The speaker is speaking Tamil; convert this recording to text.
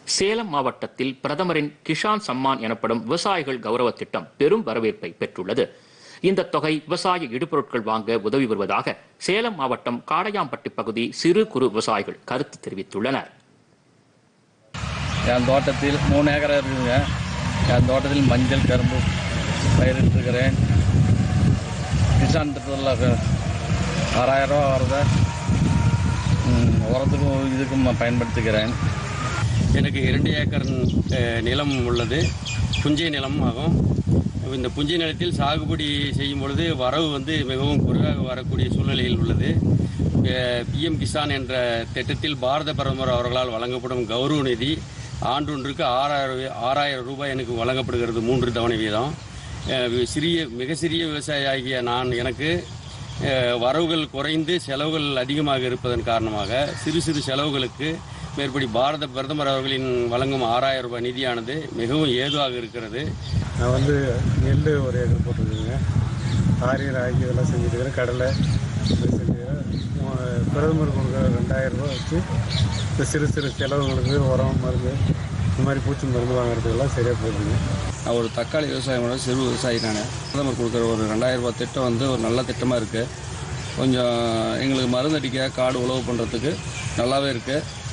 சேலம் மாவட்டத்தில் பிரதமரின் கிஷான் சம்மான் எனப்படும் விவசாயிகள் கௌரவ திட்டம் பெரும் வரவேற்பை பெற்றுள்ளது இந்த தொகை விவசாய இடுபொருட்கள் வாங்க உதவி வருவதாக சேலம் மாவட்டம் காடையாம்பட்டி பகுதி சிறு குறு விவசாயிகள் கருத்து தெரிவித்துள்ளனர் என் தோட்டத்தில் மூணு ஏக்கரா இருக்குதுங்க என் தோட்டத்தில் மஞ்சள் கரும்பு பயிரிட்டிருக்கிறேன் கிசான் திட்டத்தில் ஆறாயிரம் ரூபா வருது ம், உரத்துக்கும் இதுக்கும் நான் பயன்படுத்திக்கிறேன் எனக்கு இரண்டு ஏக்கர் அஹ், நிலம் உள்ளது புஞ்சை நிலம் ஆகும் இந்த புஞ்சை நிலத்தில் சாகுபடி செய்யும் பொழுது வரவு வந்து மிகவும் குறைவாக வரக்கூடிய சூழ்நிலையில் உள்ளது பிஎம் கிசான் என்ற திட்டத்தில் பாரத பிரதமர் அவர்களால் வழங்கப்படும் கௌரவ நிதி ஆண்டொன்றுக்கு ஆறாயிரம் ஆறாயிரம் ரூபாய் எனக்கு வழங்கப்படுகிறது மூன்று தவணை வீதம் அஹ், சிறிய மிக சிறிய விவசாயி ஆகிய நான் எனக்கு அஹ், வரவுகள் குறைந்து செலவுகள் அதிகமாக இருப்பதன் காரணமாக சிறு சிறு செலவுகளுக்கு மேற்படி பாரத பிரதமர் அவர்களின் வழங்கும் ஆறாயிரம் ரூபாய் நிதியானது மிகவும் ஏதுவாக இருக்கிறது நான் வந்து நெல் ஒரு ஏக்கர் போட்டிருக்கேங்க ஆரிய ராகி இதெல்லாம் செஞ்சுருக்கிறேன் கடலை இது செஞ்சுக்கிறேன் உ- பிரதமர் கொடுக்குற ரெண்டாயிரம் ரூபாய் வச்சு இந்த சிறு சிறு செலவுகளுக்கு உரம் மருந்து இந்த மாதிரி பூச்சி மருந்து வாங்குறதுக்கெல்லாம் சரியாக போகுதுங்க நான் ஒரு தக்காளி விவசாயம் சிறு விவசாயி நான் பிரதமர் கொடுக்குற ஒரு ரெண்டாயிரம் ரூபாய் திட்டம் வந்து ஒரு நல்ல திட்டமாக இருக்குது கொஞ்சம் எங்களுக்கு மருந்தடிக்க காடு உழவு பண்ணுறதுக்கு நல்லாவே இருக்குது